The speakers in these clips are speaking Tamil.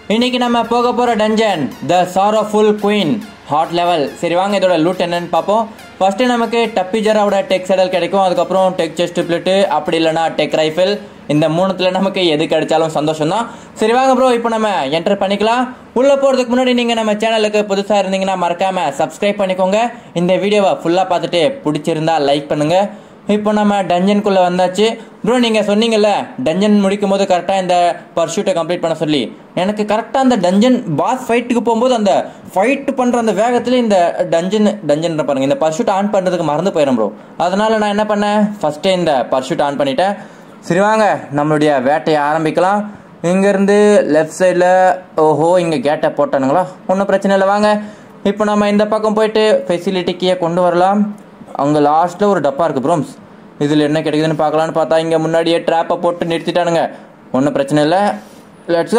இன்னைக்கு நம்ம போக போற dungeon the sorrowful queen hot level சரி வாங்க இதோட லூட் என்னன்னு பார்ப்போம் ஃபர்ஸ்ட் நமக்கு டப்பி ஜராவோட டெக் செடல் கிடைக்கும் அதுக்கப்புறம் டெக் செஸ்ட் பிளேட்டு அப்படி இல்லைனா டெக் ரைஃபிள் இந்த மூணுத்துல நமக்கு எது கிடைச்சாலும் சந்தோஷம் தான் சரி வாங்க ப்ரோ இப்போ நம்ம என்டர் பண்ணிக்கலாம் உள்ள போறதுக்கு முன்னாடி நீங்க நம்ம சேனலுக்கு புதுசா இருந்தீங்கன்னா மறக்காம சப்ஸ்கிரைப் பண்ணிக்கோங்க இந்த வீடியோவை ஃபுல்லா பார்த்துட்டு பிடிச்சிருந்தா லைக் பண்ணுங்க இப்போ நம்ம டஞ்சனுக்குள்ளே வந்தாச்சு ப்ரோ நீங்கள் சொன்னீங்கல்ல டஞ்சன் முடிக்கும் போது கரெக்டாக இந்த பர்ஷூட்டை கம்ப்ளீட் பண்ண சொல்லி எனக்கு கரெக்டாக அந்த டஞ்சன் பாஸ் ஃபைட்டுக்கு போகும்போது அந்த ஃபைட் பண்ணுற அந்த வேகத்தில் இந்த டஞ்சன் டஞ்சன் பாருங்க இந்த பர்ஷூட் ஆன் பண்ணுறதுக்கு மறந்து போயிடும் ப்ரோ அதனால் நான் என்ன பண்ணேன் ஃபஸ்ட்டே இந்த பர்ஷூட் ஆன் பண்ணிட்டேன் சரி வாங்க நம்மளுடைய வேட்டையை ஆரம்பிக்கலாம் இங்கேருந்து லெஃப்ட் சைடில் ஓஹோ இங்கே கேட்டை போட்டானுங்களா ஒன்றும் பிரச்சனை இல்லை வாங்க இப்போ நம்ம இந்த பக்கம் போயிட்டு ஃபெசிலிட்டிக்கே கொண்டு வரலாம் அங்கே லாஸ்ட்டில் ஒரு டப்பா இருக்குது ப்ரோம்ஸ் இதில் என்ன கிடைக்குதுன்னு பார்க்கலான்னு பார்த்தா இங்கே முன்னாடியே ட்ராப்பை போட்டு நிறுத்திட்டானுங்க ஒன்றும் பிரச்சனை இல்லை லெட்ஸ்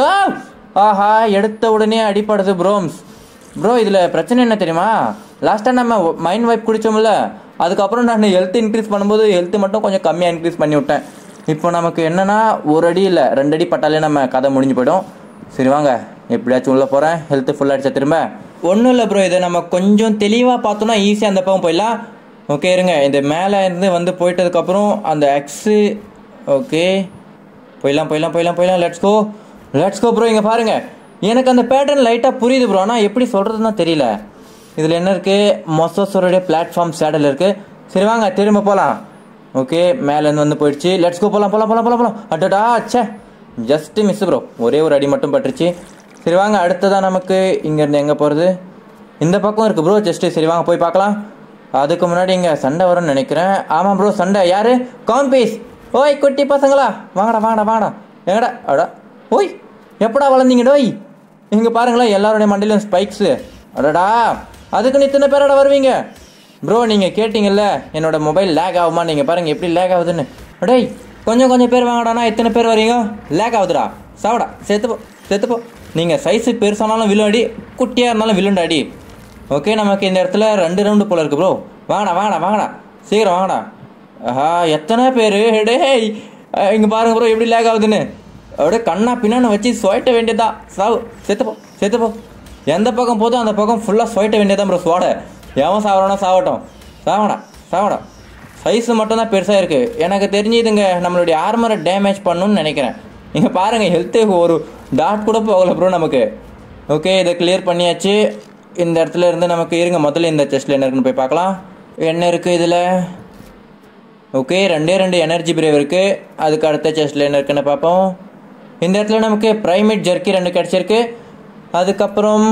ஆஹா எடுத்த உடனே அடிப்படுது ப்ரோம்ஸ் ப்ரோ இதில் பிரச்சனை என்ன தெரியுமா லாஸ்ட்டாக நம்ம மைண்ட் வைப் குடித்தோம்ல அதுக்கப்புறம் நான் ஹெல்த் இன்க்ரீஸ் பண்ணும்போது ஹெல்த் மட்டும் கொஞ்சம் கம்மியாக இன்க்ரீஸ் பண்ணி விட்டேன் இப்போ நமக்கு என்னன்னா ஒரு அடி இல்லை ரெண்டு அடி பட்டாலே நம்ம கதை முடிஞ்சு போயிடும் சரி வாங்க எப்படியாச்சும் உள்ளே போகிறேன் ஹெல்த்து ஃபுல்லாக அடிச்சா திரும்ப ஒன்றும் இல்லை ப்ரோ இதை நம்ம கொஞ்சம் தெளிவாக பார்த்தோம்னா ஈஸியாக அந்த பக்கம் போயிடலாம் ஓகே இருங்க இந்த மேலே இருந்து வந்து போயிட்டதுக்கப்புறம் அந்த எக்ஸு ஓகே போயிடலாம் போயிடலாம் போயிடலாம் போயிடலாம் let's go let's go bro இங்கே பாருங்க எனக்கு அந்த பேட்டர்ன் லைட்டாக புரியுது ப்ரோ ஆனால் எப்படி சொல்கிறதுன்னு தெரியல இதில் என்ன இருக்குது மொசோசோருடைய பிளாட்ஃபார்ம் சேடல் இருக்குது சரி வாங்க திரும்ப போகலாம் ஓகே மேலேருந்து வந்து போயிடுச்சு லெட்ஸ் கோ போகலாம் போகலாம் போகலாம் போகலாம் போகலாம் அட்டடா அச்சே ஜஸ்ட் மிஸ் ப்ரோ ஒரே ஒரு அடி மட்டும் பட்டுருச்சு சரி வாங்க அடுத்ததான் நமக்கு இங்கேருந்து எங்கே போகிறது இந்த பக்கம் இருக்குது ப்ரோ ஜஸ்ட்டு சரி வாங்க போய் பார்க்கலாம் அதுக்கு முன்னாடி இங்கே சண்டை வரும்னு நினைக்கிறேன் ஆமாம் ப்ரோ சண்டை யாரு காம்பீஸ் ஓய் குட்டி பசங்களா வாங்கடா வாங்கடா வாங்கடா எங்கடா அடா ஓய் எப்படா வளர்ந்தீங்க டோய் இங்கே பாருங்களேன் எல்லாருடைய மண்டியிலும் ஸ்பைக்ஸு அடடா அதுக்கு இத்தனை பேரோட வருவீங்க ப்ரோ நீங்கள் கேட்டிங்கல்ல என்னோட மொபைல் லேக் ஆகுமா நீங்கள் பாருங்கள் எப்படி லேக் ஆகுதுன்னு அடேய் கொஞ்சம் கொஞ்சம் பேர் வாங்கடாண்ணா இத்தனை பேர் வரீங்க லேக் ஆகுதுடா சாவடா செத்துப்போ செத்துப்போ நீங்கள் சைஸு பெருசானாலும் விழுண்டாடி குட்டியாக இருந்தாலும் விழுண்டாடி ஓகே நமக்கு இந்த இடத்துல ரெண்டு ரவுண்டு போல இருக்கு ப்ரோ வாங்கடா வாங்கடா வாங்கடா சீக்கிரம் வாங்கடா ஆஹா எத்தனை பேர் டேய் இங்கே பாருங்க ப்ரோ எப்படி லேக் ஆகுதுன்னு அப்படியே கண்ணா பின்னான்னு வச்சு சுவைட்ட வேண்டியதா சாவு செத்துப்போ செத்துப்போ எந்த பக்கம் போதும் அந்த பக்கம் ஃபுல்லாக சுவைட்ட வேண்டியதான் ப்ரோ சுவாட எவன் சாவறானோ சாவட்டும் சாவடா சாவடா சைஸு மட்டும்தான் பெருசாக இருக்குது எனக்கு தெரிஞ்சுதுங்க நம்மளுடைய ஆர்மரை டேமேஜ் பண்ணணும்னு நினைக்கிறேன் நீங்கள் பாருங்கள் ஹெல்த்து ஒரு டாட் கூட போகல ப்ரோ நமக்கு ஓகே இதை கிளியர் பண்ணியாச்சு இந்த இடத்துல இருந்து நமக்கு இருங்க முதல்ல இந்த செஸ்ட்டில் என்ன இருக்குன்னு போய் பார்க்கலாம் என்ன இருக்குது இதில் ஓகே ரெண்டே ரெண்டு எனர்ஜி பிரேவ் இருக்குது அதுக்கு அடுத்த செஸ்ட்டில் என்ன இருக்குன்னு பார்ப்போம் இந்த இடத்துல நமக்கு ப்ரைமேட் ஜர்க்கி ரெண்டு கிடச்சிருக்கு அதுக்கப்புறம்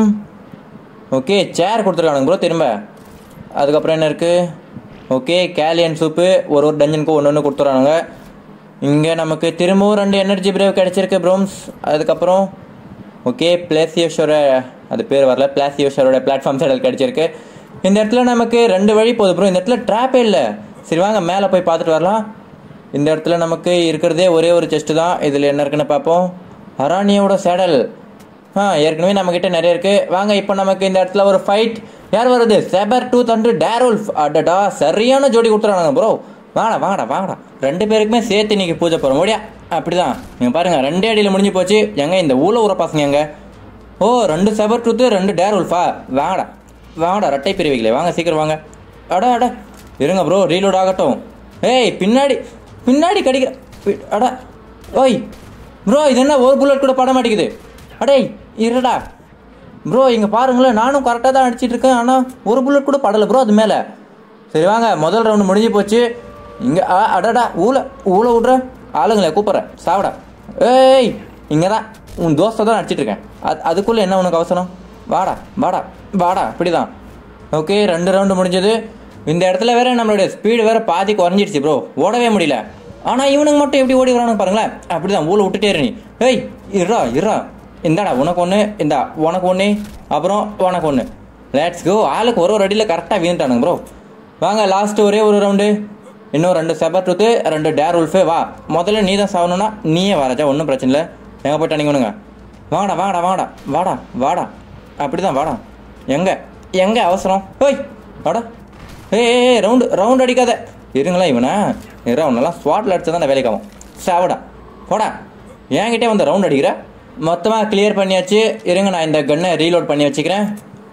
ஓகே சேர் கொடுத்துருக்கானுங்க ப்ரோ திரும்ப அதுக்கப்புறம் என்ன இருக்குது ஓகே கேலியன் சூப்பு ஒரு ஒரு டஞ்சனுக்கு ஒன்று ஒன்று கொடுத்துறானுங்க இங்கே நமக்கு திரும்பவும் ரெண்டு எனர்ஜி பிரேவ் கிடச்சிருக்கு ப்ரோம்ஸ் அதுக்கப்புறம் ஓகே பிளாசியோஷோர அது பேர் வரல பிளாசியோஷரோட பிளாட்ஃபார்ம் சேனல் கிடச்சிருக்கு இந்த இடத்துல நமக்கு ரெண்டு வழி போகுது ப்ரோ இந்த இடத்துல ட்ராப்பே இல்லை சரி வாங்க மேலே போய் பார்த்துட்டு வரலாம் இந்த இடத்துல நமக்கு இருக்கிறதே ஒரே ஒரு செஸ்ட்டு தான் இதில் என்ன இருக்குன்னு பார்ப்போம் அரானியோட சேடல் ஆ ஏற்கனவே நம்மக்கிட்ட நிறைய இருக்குது வாங்க இப்போ நமக்கு இந்த இடத்துல ஒரு ஃபைட் யார் வருது செபர் டூ தண்டு டேரோல்ஃப் அடடா சரியான ஜோடி கொடுத்துறாங்க ப்ரோ வாங்கடா வாங்கடா வாங்கடா ரெண்டு பேருக்குமே சேர்த்து இன்னைக்கு பூஜை போகிறோம் ஓடியா அப்படிதான் நீங்கள் பாருங்கள் ரெண்டே அடியில் முடிஞ்சு போச்சு எங்க இந்த ஊழ ஊற பசங்க எங்க ஓ ரெண்டு செபர் டூத்து ரெண்டு டேர் உல்ஃபா வாங்கடா வாங்கடா ரெட்டை பிரிவிகளே வாங்க சீக்கிரம் வாங்க அடா அடா இருங்க ப்ரோ ரீலோட் ஆகட்டும் ஏய் பின்னாடி பின்னாடி கடிக்கிற பி- அடா ஓய் ப்ரோ இது என்ன ஒரு புல்லட் கூட பட மாட்டேங்குது அடேய் இருடா ப்ரோ இங்கே பாருங்களேன் நானும் கரெக்டாக தான் அடிச்சிட்டு இருக்கேன் ஆனால் ஒரு புல்லட் கூட படலை ப்ரோ அது மேலே சரி வாங்க முதல் ரவுண்டு முடிஞ்சு போச்சு இங்கே அடடா ஊழ ஊழ விட்ற ஆளுங்களே கூப்பிட்றேன் சாப்பிடா ஏய் இங்கே தான் உன் தோஸ்தை தான் அடிச்சிட்டு இருக்கேன் அது அதுக்குள்ளே என்ன உனக்கு அவசரம் வாடா வாடா வாடா இப்படிதான் ஓகே ரெண்டு ரவுண்டு முடிஞ்சது இந்த இடத்துல வேற நம்மளுடைய ஸ்பீடு வேற பாதி குறைஞ்சிடுச்சு ப்ரோ ஓடவே முடியல ஆனால் இவனுங்க மட்டும் எப்படி ஓடி வரானுங்க பாருங்களேன் அப்படிதான் ஊழ விட்டுட்டே இரு நீ ஏய் இருடா இருடா இந்தாடா உனக்கு ஒன்று இந்தா உனக்கு ஒன்று அப்புறம் உனக்கு ஒன்று லேட்ஸ் கோ ஆளுக்கு ஒரு ஒரு அடியில் கரெக்டாக வீந்துட்டானுங்க ப்ரோ வாங்க லாஸ்ட் ஒரே ஒரு ரவுண்டு இன்னும் ரெண்டு செபர் டூத்து ரெண்டு டேர் உல்ஃபே வா முதல்ல நீ தான் சாகணும்னா நீயே வரஜா ஒன்றும் பிரச்சனை இல்லை எங்கே போயிட்டு அன்னைக்கு வாங்கடா வாங்கடா வாங்கடா வாடா வாடா அப்படி தான் வாடா எங்கே எங்கே அவசரம் ஓய் வாடா ஏய் ரவுண்டு ரவுண்ட் அடிக்காத இருங்களா இவனா இரு அவனெல்லாம் ஸ்வாட்டில் அடிச்சா தான் வேலைக்கு ஆகும் சாவடா போடா என்கிட்டே வந்து ரவுண்ட் அடிக்கிற மொத்தமாக கிளியர் பண்ணியாச்சு இருங்க நான் இந்த கன்னை ரீலோட் பண்ணி வச்சுக்கிறேன்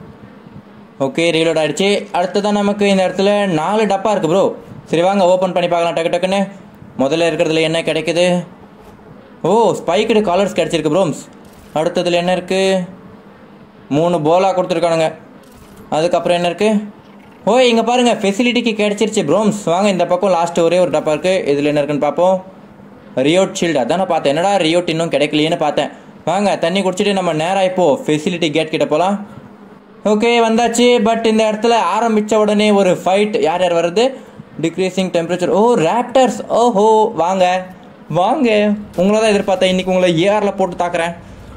ஓகே ரீலோட் ஆயிடுச்சு அடுத்ததான் நமக்கு இந்த இடத்துல நாலு டப்பா இருக்கு ப்ரோ சரி வாங்க ஓப்பன் பண்ணி பார்க்கலாம் டக்கு டக்குன்னு முதல்ல இருக்கிறதுல என்ன கிடைக்குது ஓ ஸ்பைக்கடு காலர்ஸ் கிடச்சிருக்கு ப்ரோம்ஸ் அடுத்ததுல என்ன இருக்கு மூணு போலா கொடுத்துருக்கானுங்க அதுக்கப்புறம் என்ன இருக்கு ஓ இங்கே பாருங்க ஃபெசிலிட்டிக்கு கிடைச்சிருச்சு ப்ரோம்ஸ் வாங்க இந்த பக்கம் லாஸ்ட் ஒரே ஒரு டப்பா இருக்கு இதில் என்ன இருக்குன்னு பார்ப்போம் ரியோட் ஷீல்டு அதான் நான் பார்த்தேன் என்னடா ரியோட் இன்னும் கிடைக்கலையேன்னு பார்த்தேன் வாங்க தண்ணி குடிச்சிட்டு நம்ம நேராக இப்போ ஃபெசிலிட்டி கேட் கிட்ட போகலாம் ஓகே வந்தாச்சு பட் இந்த இடத்துல ஆரம்பித்த உடனே ஒரு ஃபைட் யார் யார் வருது டிக்ரீசிங் டெம்பரேச்சர் ஓ ரேப்டர்ஸ் ஓஹோ வாங்க வாங்க உங்களை தான் எதிர்பார்த்தேன் இன்னைக்கு உங்களை ஏஆரில் போட்டு தாக்குறேன்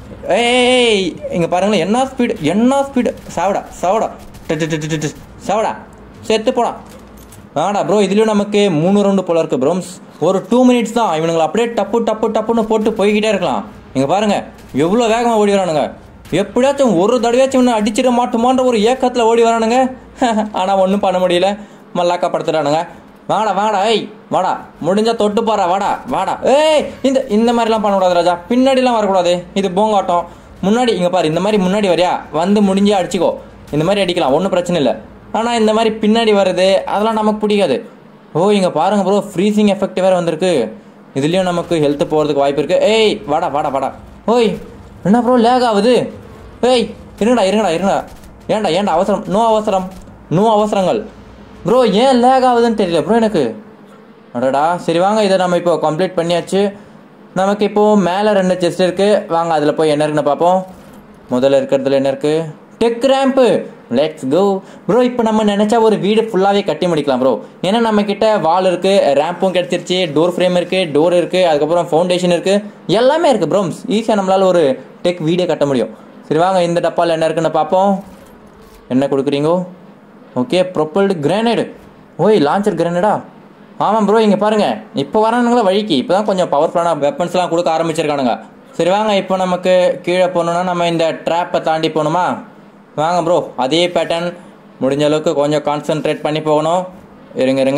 ஏய் இங்கே பாருங்களேன் என்ன ஸ்பீடு என்ன ஸ்பீடு சாவடா சாவடா டு, டு, டு, டு, டு, டு. சாவடா செத்து போடா ஆடா ப்ரோ இதுலயும் நமக்கு மூணு ரவுண்டு போல இருக்கு ப்ரோம்ஸ் ஒரு டூ மினிட்ஸ் தான் இவனுங்களை அப்படியே டப்பு டப்பு டப்புன்னு போட்டு போய்கிட்டே இருக்கலாம் இங்க பாருங்க எவ்வளோ வேகமாக ஓடி வரானுங்க எப்படியாச்சும் ஒரு தடவையாச்சும் இவனை அடிச்சிட மாட்டோமான்ற ஒரு ஏக்கத்தில் ஓடி வரானுங்க ஆனால் ஒன்றும் பண்ண முடியல மல்லாக்கா படுத்துறானுங்க வாடா வாடா ஏய் வாடா முடிஞ்சா தொட்டு பாரா வாடா வாடா ஏய் இந்த இந்த மாதிரிலாம் பண்ணக்கூடாது ராஜா பின்னாடிலாம் வரக்கூடாது இது போங்காட்டம் முன்னாடி இங்கே பாரு இந்த மாதிரி முன்னாடி வரியா வந்து முடிஞ்சா அடிச்சுக்கோ இந்த மாதிரி அடிக்கலாம் ஒன்றும் பிரச்சனை இல்லை ஆனால் இந்த மாதிரி பின்னாடி வருது அதெல்லாம் நமக்கு பிடிக்காது ஓ இங்கே பாருங்க ப்ரோ ஃப்ரீசிங் எஃபெக்ட் வேறு வந்திருக்கு இதுலேயும் நமக்கு ஹெல்த் போகிறதுக்கு வாய்ப்பு இருக்குது ஏய் வாடா வாடா வாடா ஓய் என்ன ப்ரோ லேக் ஆகுது ஏய் இருங்கடா இருங்கடா இருங்கடா ஏன்டா ஏன்டா அவசரம் நோ அவசரம் நோ அவசரங்கள் ப்ரோ ஏன் லேக் ஆகுதுன்னு தெரியல ப்ரோ எனக்கு அடடா சரி வாங்க இதை நம்ம இப்போ கம்ப்ளீட் பண்ணியாச்சு நமக்கு இப்போ மேலே ரெண்டு செஸ்ட் இருக்கு வாங்க அதில் போய் என்ன இருக்குன்னு பார்ப்போம் முதல்ல இருக்கிறதுல என்ன இருக்கு டெக் ரேம்ப்பு லெட்ஸ் கோ ப்ரோ இப்போ நம்ம நினைச்சா ஒரு வீடு ஃபுல்லாகவே கட்டி முடிக்கலாம் ப்ரோ ஏன்னா நம்ம கிட்ட வால் இருக்கு ரேம்பும் கிடைச்சிருச்சு டோர் ஃப்ரேம் இருக்கு டோர் இருக்கு அதுக்கப்புறம் ஃபவுண்டேஷன் இருக்கு எல்லாமே இருக்கு ப்ரோம்ஸ் ஈஸியாக நம்மளால ஒரு டெக் வீடே கட்ட முடியும் சரி வாங்க இந்த டப்பாவில் என்ன இருக்குன்னு பார்ப்போம் என்ன கொடுக்குறீங்கோ ஓகே ப்ரொப்பல்டு கிரானைடு ஓய் லான்ச்சர் கிரானைடா ஆமாம் ப்ரோ இங்கே பாருங்க இப்போ வரானுங்களா வழிக்கு இப்போ தான் கொஞ்சம் பவர்ஃபுல்லான வெப்பன்ஸ்லாம் கொடுக்க ஆரம்பிச்சிருக்கானுங்க சரி வாங்க இப்போ நமக்கு கீழே போகணுன்னா நம்ம இந்த ட்ராப்பை தாண்டி போகணுமா வாங்க ப்ரோ அதே பேட்டர்ன் முடிஞ்ச அளவுக்கு கொஞ்சம் கான்சென்ட்ரேட் பண்ணி போகணும் இருங்க இருங்க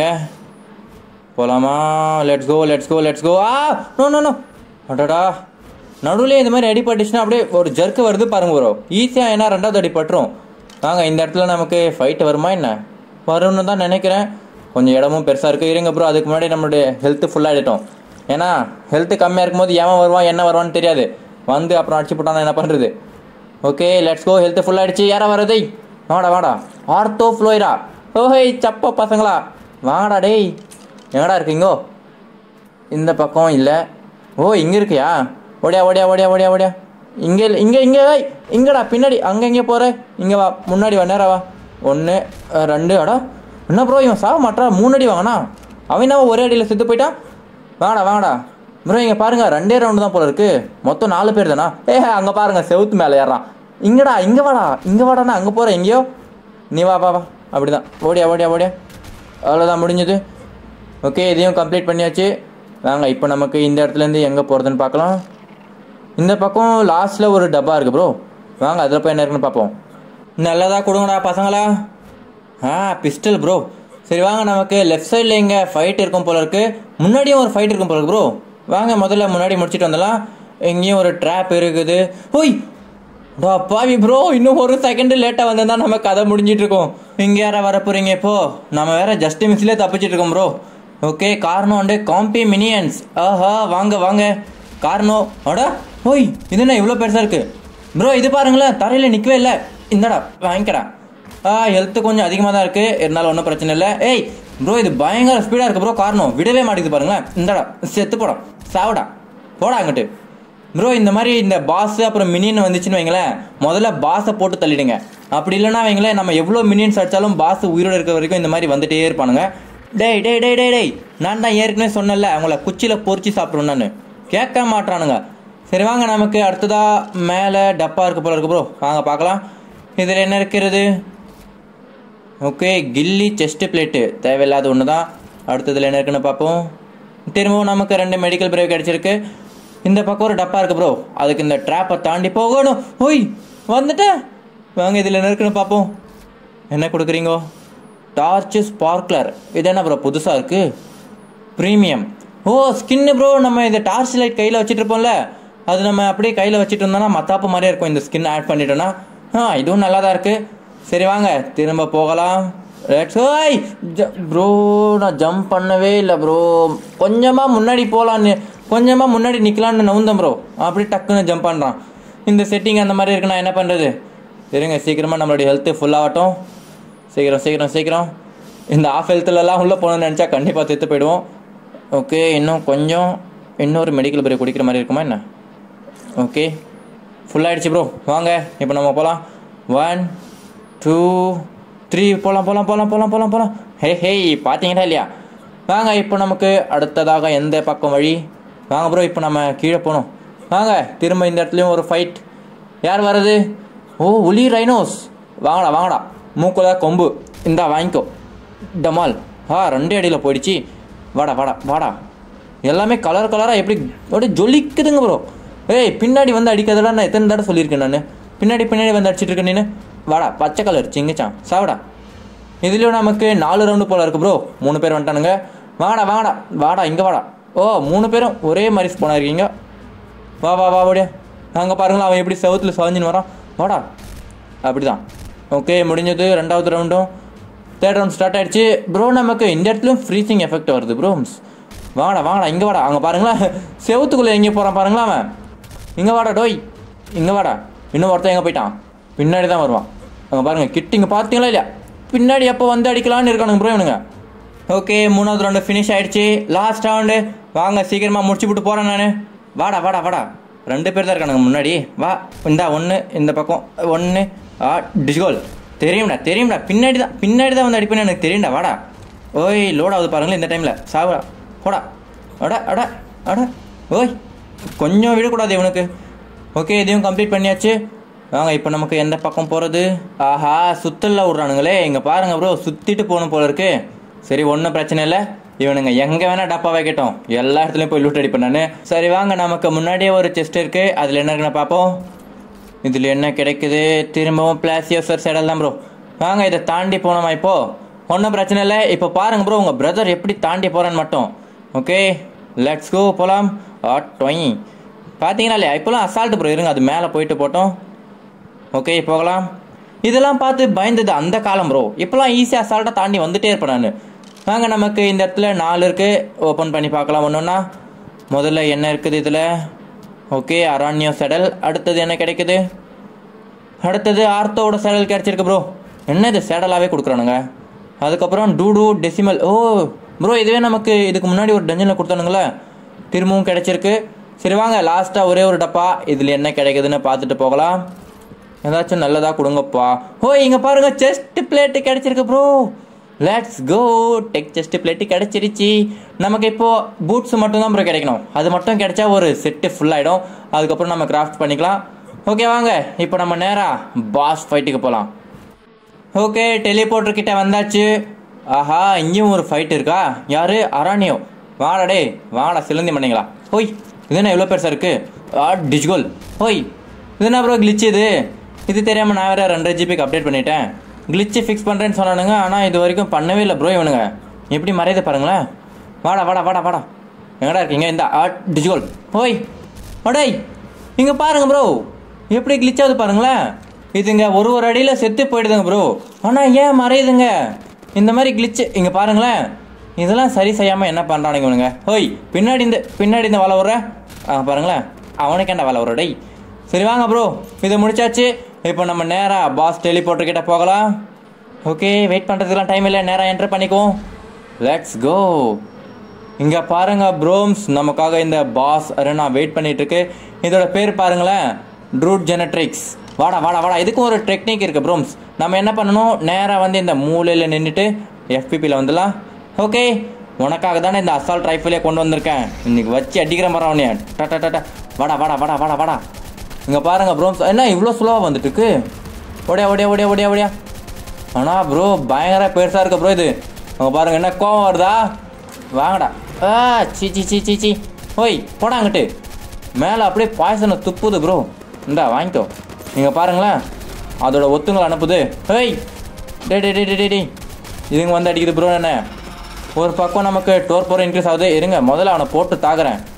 போகலாமா let's go let's go let's go ஆ நோ நோ நோ அடடா நடுவில் இந்த மாதிரி அடிபட்டுச்சுன்னா அப்படியே ஒரு ஜர்க்கு வருது பாருங்க ப்ரோ ஈஸியாக ஏன்னா ரெண்டாவது அடி பட்டுரும் வாங்க இந்த இடத்துல நமக்கு ஃபைட் வருமா என்ன வரும்னு தான் நினைக்கிறேன் கொஞ்சம் இடமும் பெருசாக இருக்குது இருங்க ப்ரோ அதுக்கு முன்னாடி நம்மளுடைய ஹெல்த்து ஃபுல்லாகிட்டோம் ஏன்னா ஹெல்த்து கம்மியாக இருக்கும்போது ஏன் வருவான் என்ன வருவான்னு தெரியாது வந்து அப்புறம் அடிச்சு போட்டானா என்ன பண்ணுறது okay let's go health full ஆயிடுச்சு யாரா வரதை வாடா வாடா ஆர்த்தோ ஃப்ளோயிரா ஓஹேய் சப்ப பசங்களா வாடா டேய் எங்கடா இருக்கீங்கோ இந்த பக்கம் இல்லை ஓ இங்கே இருக்கியா ஓடியா ஓடியா ஓடியா ஓடியா ஓடியா இங்கே இல்லை இங்கே இங்கே ஏய் இங்கடா பின்னாடி அங்கே எங்கே போகிற இங்கே வா முன்னாடி வா நேரா வா ஒன்று ரெண்டு அடா என்ன ப்ரோ இவன் சாக மாட்டா மூணு அடி வாங்கண்ணா அவன் என்ன ஒரே அடியில் செத்து போயிட்டான் வாங்கடா வாங்கடா ப்ரோ இங்கே பாருங்க ரெண்டே ரவுண்டு தான் போல இருக்கு மொத்தம் நாலு பேர் தானா ஏ அங்கே பாருங்க செவுத்து மேலே ஏறான் இங்கடா இங்கே வாடா இங்கே வாடாண்ணா அங்கே போகிற எங்கேயோ நீ வா வா வா அப்படிதான் ஓடியா ஓடியா ஓடியா அவ்வளோதான் முடிஞ்சது ஓகே இதையும் கம்ப்ளீட் பண்ணியாச்சு வாங்க இப்போ நமக்கு இந்த இடத்துலேருந்து எங்கே போகிறதுன்னு பார்க்கலாம் இந்த பக்கம் லாஸ்ட்டில் ஒரு டப்பா இருக்குது ப்ரோ வாங்க அதில் போய் என்ன இருக்குன்னு பார்ப்போம் நல்லதா கொடுங்கடா பசங்களா ஆ பிஸ்டல் ப்ரோ சரி வாங்க நமக்கு லெஃப்ட் சைடில் இங்கே ஃபைட் இருக்கும் போல இருக்கு முன்னாடியும் ஒரு ஃபைட் இருக்கும் போல இருக்கு ப்ரோ வாங்க முதல்ல முன்னாடி முடிச்சிட்டு வந்துடலாம் எங்கேயும் ஒரு ட்ராப் இருக்குது ஹோய் டா பாவி ப்ரோ இன்னும் ஒரு செகண்ட் லேட்டாக வந்திருந்தா நம்ம கதை முடிஞ்சிட்டு இருக்கோம் இங்கே யாரா வர போறீங்க இப்போ நம்ம வேற ஜஸ்ட் மிஸ்லேயே தப்பிச்சிட்டு இருக்கோம் ப்ரோ ஓகே காரணம் வந்து காம்பி மினியன்ஸ் ஆஹா வாங்க வாங்க காரணம் அடா ஓய் இது என்ன இவ்வளோ பெருசாக இருக்கு ப்ரோ இது பாருங்களேன் தரையில் நிற்கவே இல்லை இந்தடா வாங்கிக்கடா ஆ ஹெல்த்து கொஞ்சம் அதிகமாக தான் இருக்குது இருந்தாலும் ஒன்றும் பிரச்சனை இல்லை ஏய் ப்ரோ இது பயங்கர ஸ்பீடாக இருக்குது ப்ரோ காரணம் விடவே மாட்டேங்குது பாருங்களேன் இந்தடா செத்து போடா சாவடா போடா அங்கிட்டு ப்ரோ இந்த மாதிரி இந்த பாஸ் அப்புறம் மினியன் வந்துச்சுன்னு வைங்களேன் முதல்ல பாஸை போட்டு தள்ளிடுங்க அப்படி இல்லைன்னா வைங்களேன் நம்ம எவ்வளோ மினியன்ஸ் அடிச்சாலும் பாஸ் உயிரோட இருக்க வரைக்கும் இந்த மாதிரி வந்துட்டே இருப்பானுங்க டேய் டேய் டேய் டேய் டேய் நான் தான் ஏற்கனவே சொன்னேன்ல அவங்கள குச்சியில் பொறிச்சு சாப்பிட்றோம் நான் கேட்க மாட்டானுங்க சரி வாங்க நமக்கு அடுத்ததா மேலே டப்பா இருக்கு போல இருக்கு ப்ரோ வாங்க பார்க்கலாம் இதில் என்ன இருக்கிறது ஓகே கில்லி செஸ்ட் பிளேட்டு தேவையில்லாத ஒன்று தான் அடுத்ததில் என்ன இருக்குன்னு பார்ப்போம் திரும்பவும் நமக்கு ரெண்டு மெடிக்கல் பிரேவ் கிடச்சிருக்கு இந்த பக்கம் ஒரு டப்பா இருக்கு ப்ரோ அதுக்கு இந்த ட்ராப்பை தாண்டி போகணும் ஓய் வந்துட்டேன் வாங்க இதில் என்ன இருக்குன்னு பார்ப்போம் என்ன கொடுக்குறீங்க டார்ச் ஸ்பார்க்லர் இது என்ன ப்ரோ புதுசாக இருக்குது ப்ரீமியம் ஓ ஸ்கின்னு ப்ரோ நம்ம இந்த டார்ச் லைட் கையில் வச்சுட்டு இருப்போம்ல அது நம்ம அப்படியே கையில் வச்சுட்டு இருந்தோம்னா மத்தாப்பு மாதிரியே இருக்கும் இந்த ஸ்கின் ஆட் பண்ணிட்டோம்னா ஆ இதுவும் நல்லா தான் இருக்குது சரி வாங்க திரும்ப போகலாம் லெட்ஸ் ஓய் ப்ரோ நான் ஜம்ப் பண்ணவே இல்லை ப்ரோ கொஞ்சமாக முன்னாடி போகலான்னு கொஞ்சமாக முன்னாடி நிற்கலான்னு நவுந்தேன் ப்ரோ அப்படி டக்குன்னு ஜம்ப் பண்ணுறான் இந்த செட்டிங் அந்த மாதிரி இருக்கு நான் என்ன பண்ணுறது இருங்க சீக்கிரமாக நம்மளுடைய ஹெல்த்து ஃபுல்லாகட்டும் சீக்கிரம் சீக்கிரம் சீக்கிரம் இந்த ஆஃப் ஹெல்த்துலலாம் உள்ளே போகணும்னு நினச்சா கண்டிப்பாக செத்து போயிடுவோம் ஓகே இன்னும் கொஞ்சம் இன்னொரு மெடிக்கல் பிரேக் குடிக்கிற மாதிரி இருக்குமா என்ன ஓகே ஃபுல்லாகிடுச்சு ப்ரோ வாங்க இப்போ நம்ம போகலாம் ஒன் டூ த்ரீ போகலாம் போகலாம் போகலாம் போகலாம் போகலாம் போகலாம் ஹே ஹேய் பார்த்தீங்களா இல்லையா வாங்க இப்போ நமக்கு அடுத்ததாக எந்த பக்கம் வழி வாங்க ப்ரோ இப்போ நம்ம கீழே போகணும் வாங்க திரும்ப இந்த இடத்துலையும் ஒரு ஃபைட் யார் வர்றது ஓ உலி ரைனோஸ் வாங்கடா வாங்கடா மூக்குல கொம்பு இந்தா வாங்கிக்கோ டமால் ஆ ரெண்டே அடியில் போயிடுச்சு வாடா வாடா வாடா எல்லாமே கலர் கலராக எப்படி அப்படியே ஜொலிக்குதுங்க ப்ரோ ஏய் பின்னாடி வந்து அடிக்கிறதா நான் எத்தனை தடவை சொல்லியிருக்கேன் நான் பின்னாடி பின்னாடி வந்து அடிச்சிட்டு இருக்கேன் நீனு வாடா பச்சை கலர் சிங்கச்சான் சாவடா இதுலேயும் நமக்கு நாலு ரவுண்டு போல இருக்கு ப்ரோ மூணு பேர் வந்துட்டானுங்க வாடா வாடா வாடா இங்கே வாடா ஓ மூணு பேரும் ஒரே மாதிரி ஸ்போனா இருக்கீங்க வா வா வா ஓடியா அங்கே பாருங்களா அவன் எப்படி செவத்தில் சாஞ்சின்னு வரான் வாடா அப்படிதான் ஓகே முடிஞ்சது ரெண்டாவது ரவுண்டும் தேர்ட் ரவுண்ட் ஸ்டார்ட் ஆயிடுச்சு ப்ரோ நமக்கு இந்த இடத்துலையும் ஃப்ரீசிங் எஃபெக்ட் வருது ப்ரோ வாடா வாடா இங்கே வாடா அங்கே பாருங்களா செவத்துக்குள்ளே எங்கே போகிறான் பாருங்களா அவன் இங்கே வாடா டோய் இங்கே வாடா இன்னும் ஒருத்தன் எங்கே போயிட்டான் பின்னாடி தான் வருவான் அங்கே பாருங்க கிட்ட இங்கே பார்த்தீங்களா இல்லையா பின்னாடி எப்போ வந்து அடிக்கலான்னு இருக்கானுங்க ப்ரோ இவனுங்க ஓகே மூணாவது ரவுண்டு ஃபினிஷ் ஆயிடுச்சு லாஸ்ட் ரவுண்டு வாங்க சீக்கிரமாக முடிச்சு விட்டு போகிறேன் நான் வாடா வாடா வாடா ரெண்டு பேர் தான் இருக்கானுங்க முன்னாடி வா இந்தா ஒன்று இந்த பக்கம் ஒன்று ஆ டிஸ்கோல் தெரியும்டா தெரியும்டா பின்னாடி தான் பின்னாடி தான் வந்து அடிப்பேன்னு எனக்கு தெரியும்டா வாடா ஓய் லோட் ஆகுது பாருங்களேன் இந்த டைமில் சாவுடா போடா அட அட அட ஓய் கொஞ்சம் விடக்கூடாது இவனுக்கு ஓகே இதையும் கம்ப்ளீட் பண்ணியாச்சு வாங்க இப்போ நமக்கு எந்த பக்கம் போகிறது ஆஹா சுத்தல்ல விட்றானுங்களே இங்கே பாருங்க ப்ரோ சுற்றிட்டு போகணும் போல இருக்கு சரி ஒன்றும் பிரச்சனை இல்லை இவனுங்க எங்கே வேணால் டப்பா வைக்கட்டும் எல்லா இடத்துலையும் போய் லூட் அடிப்பேன் நான் சரி வாங்க நமக்கு முன்னாடியே ஒரு செஸ்ட் இருக்குது அதில் என்ன இருக்குன்னு பார்ப்போம் இதில் என்ன கிடைக்குது திரும்பவும் பிளாசியோசர் சேடல் தான் ப்ரோ வாங்க இதை தாண்டி போனோமா இப்போ ஒன்றும் பிரச்சனை இல்லை இப்போ பாருங்க ப்ரோ உங்கள் பிரதர் எப்படி தாண்டி போகிறான்னு மட்டும் ஓகே லெட்ஸ் கோ போகலாம் ஆட் டொய் பார்த்தீங்கன்னா இல்லையா இப்போலாம் அசால்ட் ப்ரோ இருங்க அது மேலே போயிட்டு போட்டோம் ஓகே போகலாம் இதெல்லாம் பார்த்து பயந்தது அந்த காலம் ப்ரோ இப்போலாம் ஈஸியாக அசால்ட்டாக தாண்டி வந்துட்டே இருப்பேன் நான் வாங்க நமக்கு இந்த இடத்துல நாலு இருக்குது ஓப்பன் பண்ணி பார்க்கலாம் ஒன்று ஒன்றா முதல்ல என்ன இருக்குது இதில் ஓகே அரான்யோ செடல் அடுத்தது என்ன கிடைக்குது அடுத்தது ஆர்த்தோட சேடல் கிடைச்சிருக்கு ப்ரோ என்ன இது சேடலாகவே கொடுக்குறானுங்க அதுக்கப்புறம் டூடு டெசிமல் ஓ ப்ரோ இதுவே நமக்கு இதுக்கு முன்னாடி ஒரு டஞ்சனில் கொடுத்தானுங்களே திரும்பவும் கிடைச்சிருக்கு சரி வாங்க லாஸ்ட்டாக ஒரே ஒரு டப்பா இதில் என்ன கிடைக்குதுன்னு பார்த்துட்டு போகலாம் ஏதாச்சும் நல்லதாக கொடுங்கப்பா ஓ இங்கே பாருங்க செஸ்ட் பிளேட்டு கிடைச்சிருக்கு bro let's go deck chest plate கிடைச்சிருச்சு நமக்கு இப்போ பூட்ஸ் மட்டும் தான் ப்ரோ கிடைக்கணும் அது மட்டும் கிடைச்சா ஒரு செட்டு ஃபுல்லாகிடும் அதுக்கப்புறம் நம்ம கிராஃப்ட் பண்ணிக்கலாம் ஓகே வாங்க இப்போ நம்ம நேராக பாஸ் ஃபைட்டுக்கு போகலாம் ஓகே டெலிபோர்ட்டர் கிட்ட வந்தாச்சு ஆஹா இங்கேயும் ஒரு ஃபைட் இருக்கா யாரு அரானியோ வாடா டே வாடா சிலந்தி பண்ணீங்களா ஓய் இது என்ன இவ்வளோ பெருசாக இருக்கு ஆ டிஜ்கோல் ஓய் இது என்ன ப்ரோ கிளிச் இது இது தெரியாமல் நான் வேற ரெண்டரை ஜிபிக்கு அப்டேட் பண்ணிட்டேன் கிளிச்சு ஃபிக்ஸ் பண்ணுறேன்னு சொன்னானுங்க ஆனால் இது வரைக்கும் பண்ணவே இல்லை ப்ரோ இவனுங்க எப்படி மறையுது பாருங்களேன் வாடா வாடா வாடா வாடா எங்கடா இருக்கீங்க இந்த ஆ டிஜ்கோல் ஓய் அடேய் இங்கே பாருங்க ப்ரோ எப்படி glitch ஆகுது பாருங்களேன் இதுங்க ஒரு ஒரு அடியில் செத்து போயிடுதுங்க ப்ரோ ஆனால் ஏன் மறையுதுங்க இந்த மாதிரி glitch இங்கே பாருங்களேன் இதெல்லாம் சரி செய்யாமல் என்ன பண்ணுறானுங்க இவனுங்க ஓய் பின்னாடி இந்த பின்னாடி இந்த வலை விட்ற ஆ பாருங்களேன் அவனுக்கேண்டா வலை விட்ற டேய் சரி வாங்க ப்ரோ இதை முடிச்சாச்சு இப்போ நம்ம நேராக பாஸ் டெலிபோர்ட்டர் கிட்ட போகலாம் ஓகே வெயிட் பண்ணுறதுக்குலாம் டைம் இல்லை நேராக என்டர் பண்ணிக்குவோம் லெட்ஸ் கோ இங்க பாருங்க ப்ரோம்ஸ் நமக்காக இந்த பாஸ் அரேனா வெயிட் பண்ணிட்டு இருக்கு இதோட பேர் பாருங்களேன் ட்ரூட் ஜெனட்ரிக்ஸ் வாடா வாடா வாடா இதுக்கும் ஒரு டெக்னிக் இருக்கு ப்ரோம்ஸ் நம்ம என்ன பண்ணணும் நேராக வந்து இந்த மூலையில் நின்றுட்டு எஃபிபியில் வந்துடலாம் ஓகே உனக்காக தானே இந்த அசால்ட் ரைஃபிளே கொண்டு வந்திருக்கேன் இன்னைக்கு வச்சு அடிக்கிற மாதிரி அவனைய டா டா வாடா வாடா வாடா வாடா வாடா இங்கே பாருங்க ப்ரோம்ஸ் என்ன இவ்வளோ ஸ்லோவாக வந்துட்டு இருக்கு ஓடியா ஓடியா ஓடியா ஓடியா ஓடியா ஆனால் ப்ரோ பயங்கர பெருசாக இருக்கு ப்ரோ இது அங்கே பாருங்க என்ன கோவம் வருதா வாங்கடா ஆ சி சி சி சி சி ஓய் போடா அங்கிட்டு மேலே அப்படியே பாய்சனை துப்புது ப்ரோ இந்தா வாங்கிக்கோ நீங்கள் பாருங்களேன் அதோட ஒத்துங்களை அனுப்புது ஏய் டே டே டே டே டே டே இதுங்க வந்து அடிக்குது ப்ரோ என்ன ஒரு பக்கம் நமக்கு டோர் போகிற இன்க்ரீஸ் ஆகுது இருங்க முதல்ல அவனை போட்டு தாக்குறேன்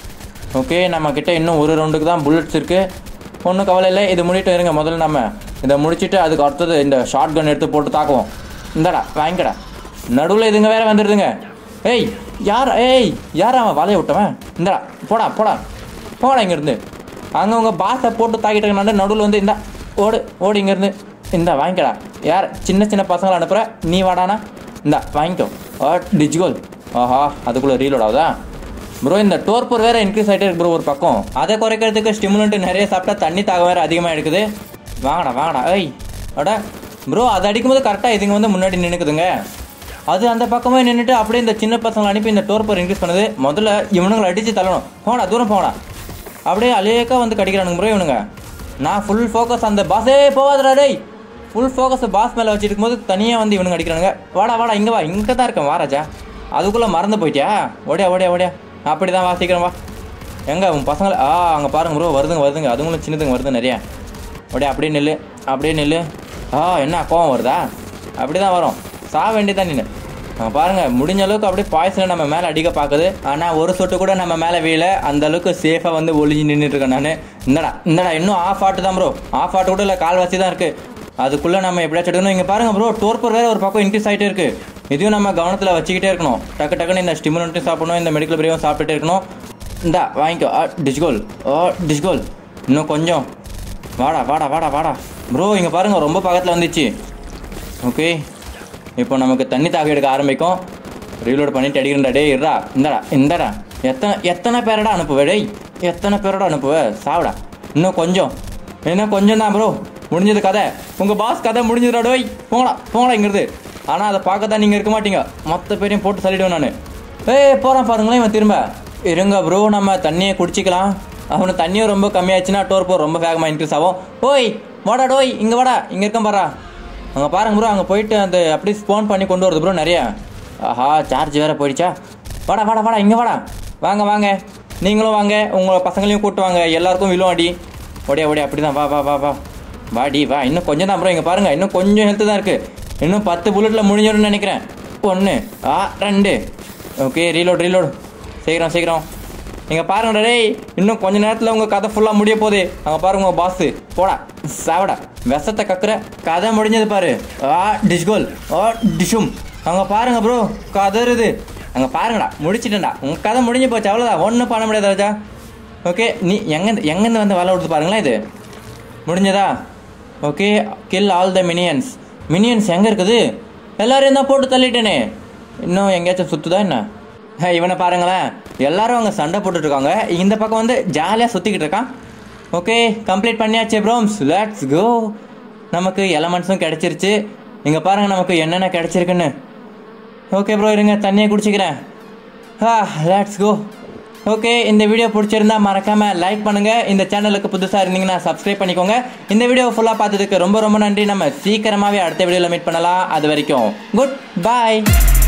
ஓகே நம்ம கிட்ட இன்னும் ஒரு ரவுண்டுக்கு தான் புல்லட்ஸ் இருக்கு ஒன்றும் கவலை இல்லை இது முடிட்டு இருங்க முதல்ல நம்ம இதை முடிச்சிட்டு அதுக்கு அடுத்தது இந்த ஷார்ட் கன் எடுத்து போட்டு தாக்குவோம் இந்தடா வாங்கிக்கடா நடுவில் இதுங்க வேற வந்துடுதுங்க ஏய் யார் ஏய் யார் அவன் வலைய விட்டவன் இந்தடா போடா போடா போடா இங்கேருந்து அங்கே உங்கள் பாஸை போட்டு தாக்கிட்டு இருக்கனால நடுவில் வந்து இந்தா ஓடு ஓடு இங்கேருந்து இந்தா வாங்கிக்கடா யார் சின்ன சின்ன பசங்களை அனுப்புகிற நீ வாடானா இந்தா வாங்கிக்கோ ஆ டிஜிகோல் ஆஹா அதுக்குள்ளே ரீலோட் ஆகுதா ப்ரோ இந்த டோர்பர் வேற இன்க்ரீஸ் ஆகிட்டே இருக்கு ப்ரோ ஒரு பக்கம் அதை குறைக்கிறதுக்கு ஸ்டிமுலண்ட் நிறைய சாப்பிட்டா தண்ணி தாகம் வேற அதிகமாக எடுக்குது வாங்கடா வாங்கடா ஏய் அடா ப்ரோ அது அடிக்கும்போது கரெக்டாக இதுங்க வந்து முன்னாடி நின்றுக்குதுங்க அது அந்த பக்கமே நின்றுட்டு அப்படியே இந்த சின்ன பசங்களை அனுப்பி இந்த டோர்பர் இன்க்ரீஸ் பண்ணுது முதல்ல இவனுங்களை அடித்து தள்ளணும் போடா தூரம் போடா அப்படியே அலேக்கா வந்து கடிக்கிறானுங்க ப்ரோ இவனுங்க நான் ஃபுல் ஃபோக்கஸ் அந்த பாஸே போவாதடா டேய் ஃபுல் ஃபோக்கஸ் பாஸ் மேலே வச்சிருக்கும் போது தனியாக வந்து இவனுங்க அடிக்கிறானுங்க வாடா வாடா இங்கே வா இங்கே தான் இருக்கேன் வா ராஜா அதுக்குள்ளே மறந்து போயிட்டியா ஓடியா ஓடியா ஓடியா அப்படி தான் வா சீக்கிரம் வா எங்க உன் பசங்களை ஆ அங்கே பாருங்க ப்ரோ வருதுங்க வருதுங்க அதுங்களும் சின்னதுங்க வருது நிறையா அப்படியே அப்படியே நில்லு அப்படியே நில்லு ஆ என்ன கோவம் வருதா அப்படி தான் வரும் சா வேண்டியதான் நின்று அங்கே பாருங்க முடிஞ்ச அளவுக்கு அப்படியே பாய்சனை நம்ம மேலே அடிக்க பார்க்குது ஆனால் ஒரு சொட்டு கூட நம்ம மேலே வீழ அந்த அளவுக்கு சேஃபாக வந்து ஒளிஞ்சு நின்றுட்டு இருக்கேன் நான் இந்தடா இந்தடா இன்னும் ஆஃப் ஆட்டு தான் ப்ரோ ஆஃப் ஆட்டு கூட இல்லை கால்வாசி தான் இருக்குது அதுக்குள்ளே நம்ம எப்படியாச்சும் எடுக்கணும் இங்கே பாருங்க ப்ரோ டோர்பர் வேறு ஒரு பக்கம் இன்க்ரீஸ் ஆகிட்டே இருக்குது இதையும் நம்ம கவனத்தில் வச்சுக்கிட்டே இருக்கணும் டக்கு டக்குன்னு இந்த ஸ்டிமுலண்ட்டும் சாப்பிடணும் இந்த மெடிக்கல் பிரிவும் சாப்பிட்டுட்டே இருக்கணும் இந்தா வாங்கிக்கோ ஆ டிஸ்கோல் ஓ டிஸ்கோல் இன்னும் கொஞ்சம் வாடா வாடா வாடா வாடா ப்ரோ இங்கே பாருங்க ரொம்ப பக்கத்தில் வந்துச்சு ஓகே இப்போ நமக்கு தண்ணி தாக எடுக்க ஆரம்பிக்கும் ரீலோட் பண்ணிட்டு அடிக்கிறா டேய் இருடா இந்தடா இந்தடா எத்தனை எத்தனை பேரடா அனுப்புவ டேய் எத்தனை பேரோட அனுப்புவ சாவிடா இன்னும் கொஞ்சம் இன்னும் கொஞ்சம் தான் ப்ரோ முடிஞ்சது கதை உங்கள் பாஸ் கதை முடிஞ்சதுடா டோய் போங்கடா போங்கடா இங்கிருந்து ஆனால் அதை பார்க்க தான் நீங்கள் இருக்க மாட்டீங்க மொத்த பேரையும் போட்டு சொல்லிடுவேன் நான் ஏய் போகிறான் பாருங்களேன் இவன் திரும்ப இருங்க ப்ரோ நம்ம தண்ணியை குடிச்சிக்கலாம் அவனுக்கு தண்ணியும் ரொம்ப கம்மியாச்சுன்னா டோர் போர் ரொம்ப வேகமாக இன்க்ரீஸ் ஆகும் ஓய் வாடா டோய் இங்கே வாடா இங்கே இருக்கேன் பாரா அங்கே பாருங்க ப்ரோ அங்கே போயிட்டு அந்த அப்படி ஸ்போன் பண்ணி கொண்டு வருது ப்ரோ நிறையா ஆஹா சார்ஜ் வேற போயிடுச்சா வாடா வாடா வாடா இங்கே வாடா வாங்க வாங்க நீங்களும் வாங்க உங்களை பசங்களையும் கூட்டு வாங்க எல்லாருக்கும் விழும் அடி ஓடியா ஓடியா அப்படி தான் வா வா வா வா வாடி வா இன்னும் கொஞ்சம் தான் ப்ரோ இங்கே பாருங்க இன்னும் கொஞ்சம் ஹெல்த்து தான் இருக்குது இன்னும் பத்து புல்லட்டில் முடிஞ்சிடும்னு நினைக்கிறேன் ஒன்று ஆ ரெண்டு ஓகே ரீலோட் ரீலோட் சீக்கிரம் சீக்கிரம் இங்கே பாருங்கடா டேய் இன்னும் கொஞ்ச நேரத்தில் உங்கள் கதை ஃபுல்லாக முடிய போகுது அங்கே பாருங்க உங்கள் பாஸு போடா சாவடா விஷத்தை கக்குற கதை முடிஞ்சது பாரு ஆ டிஷ்கோல் ஆ டிஷும் அங்கே பாருங்க ப்ரோ கதறுது அங்கே பாருங்கடா முடிச்சிட்டேன்டா உங்கள் கதை முடிஞ்சு போச்சு அவ்வளோதான் ஒன்றும் பண்ண முடியாது ராஜா ஓகே நீ எங்கேருந்து எங்கேருந்து வந்து வலை விடுத்து பாருங்களேன் இது முடிஞ்சதா okay kill all the minions minions எங்கே இருக்குது எல்லாரையும் தான் போட்டு தள்ளிட்டேனே இன்னும் எங்கேயாச்சும் சுற்றுதா என்ன ஹே, இவனை பாருங்களேன் எல்லாரும் அங்கே சண்டை போட்டுட்டு இருக்காங்க இந்த பக்கம் வந்து ஜாலியாக சுற்றிக்கிட்டு இருக்கான் ஓகே கம்ப்ளீட் பண்ணியாச்சு ப்ரோம்ஸ் லெட்ஸ் கோ நமக்கு எலமெண்ட்ஸும் கிடச்சிருச்சு இங்கே பாருங்கள் நமக்கு என்னென்ன கிடச்சிருக்குன்னு ஓகே ப்ரோ இருங்க தண்ணியை குடிச்சிக்கிறேன் ஆ லெட்ஸ் கோ ஓகே இந்த வீடியோ பிடிச்சிருந்தா மறக்காம லைக் பண்ணுங்க இந்த சேனலுக்கு புதுசாக இருந்தீங்கன்னா சப்ஸ்கிரைப் பண்ணிக்கோங்க இந்த வீடியோ ஃபுல்லாக பார்த்ததுக்கு ரொம்ப ரொம்ப நன்றி நம்ம சீக்கிரமாகவே அடுத்த வீடியோவில் மீட் பண்ணலாம் அது வரைக்கும் குட் பாய்